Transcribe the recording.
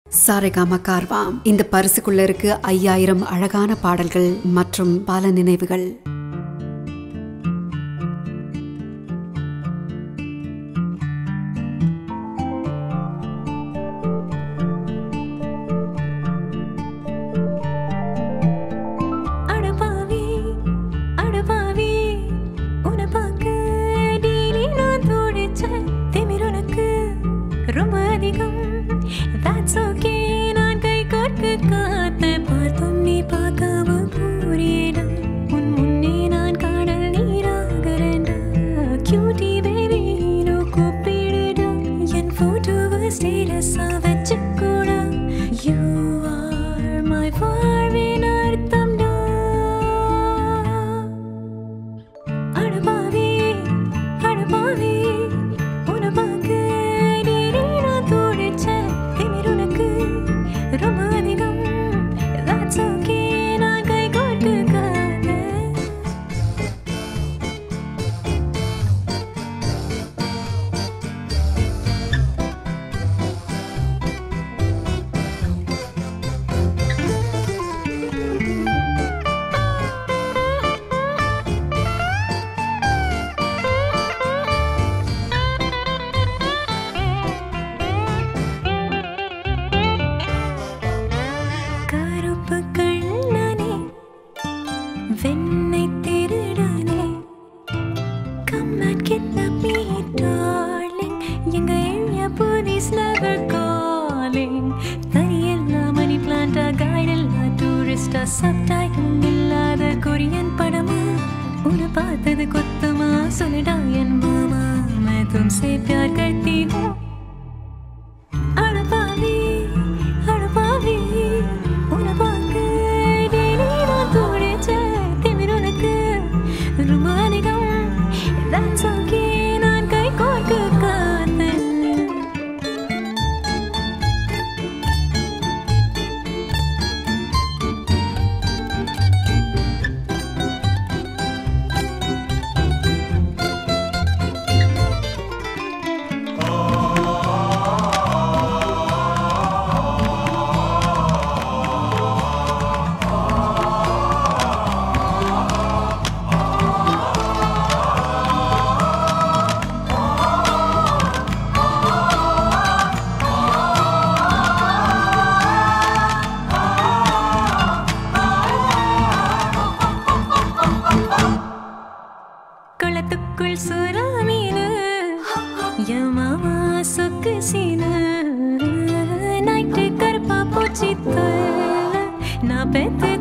சாரேகாமா கார்வாம் இந்த பரிசுக்குள்ள இருக்கு ஐயாயிரம் அழகான பாடல்கள் மற்றும் பல நினைவுகள் அடபாவி அடபாவி உன்னை பார்க்க டெய்லி நான் தோடிச்சேன் திமிர் உனக்கு ரொம்ப அதிகம் that's okay நான் கை கோர்க்க காத்த பார்த்தும் நீ பார்க்காம போறியடா உன் முன்னே நான் காடல் நீராகிறேன்டா cutie baby நீ கூப்பிடுடா என் போட்டோவை ஸ்டேட்டஸா வச்சுக்கூடா you are my வாழ்வின் அர்த்தம்டா அடபாவி அடபாவி உன்னை பார்க்க டெய்லி நான் தோடிச்சேன் திமிர் உனக்கு ரொம்ப அதிகம் that's okay நான் கை கோர்க்க காதல் கருப்பு கண்ணனே வெண்ணை திருடனே Come and kidnap me, darling. எங்க area police never calling. தனியெல்லா money plant ஆ, guide இல்லா tourist ஆ, subtitle இல்லாத கொரியன் படமா? உன்னை பார்த்தது கொத்தமா சொல்லுடா என் மாமா मैं तुमसे प्यार करती हूँ அடபாவி அடபாவி உன்னை பார்க்க டெய்லி நான் தோடிச்சேன் திமிர் உனக்கு ரொம்ப அதிகம் that's okay நான் கை கோர்க்க காத்தேன் குளத்துக்குள் சுறாமீனு என் மாமா சொக்கு சீனு நைட்டு கருப்பா பூச்சி தொல்லை நான் பெத்து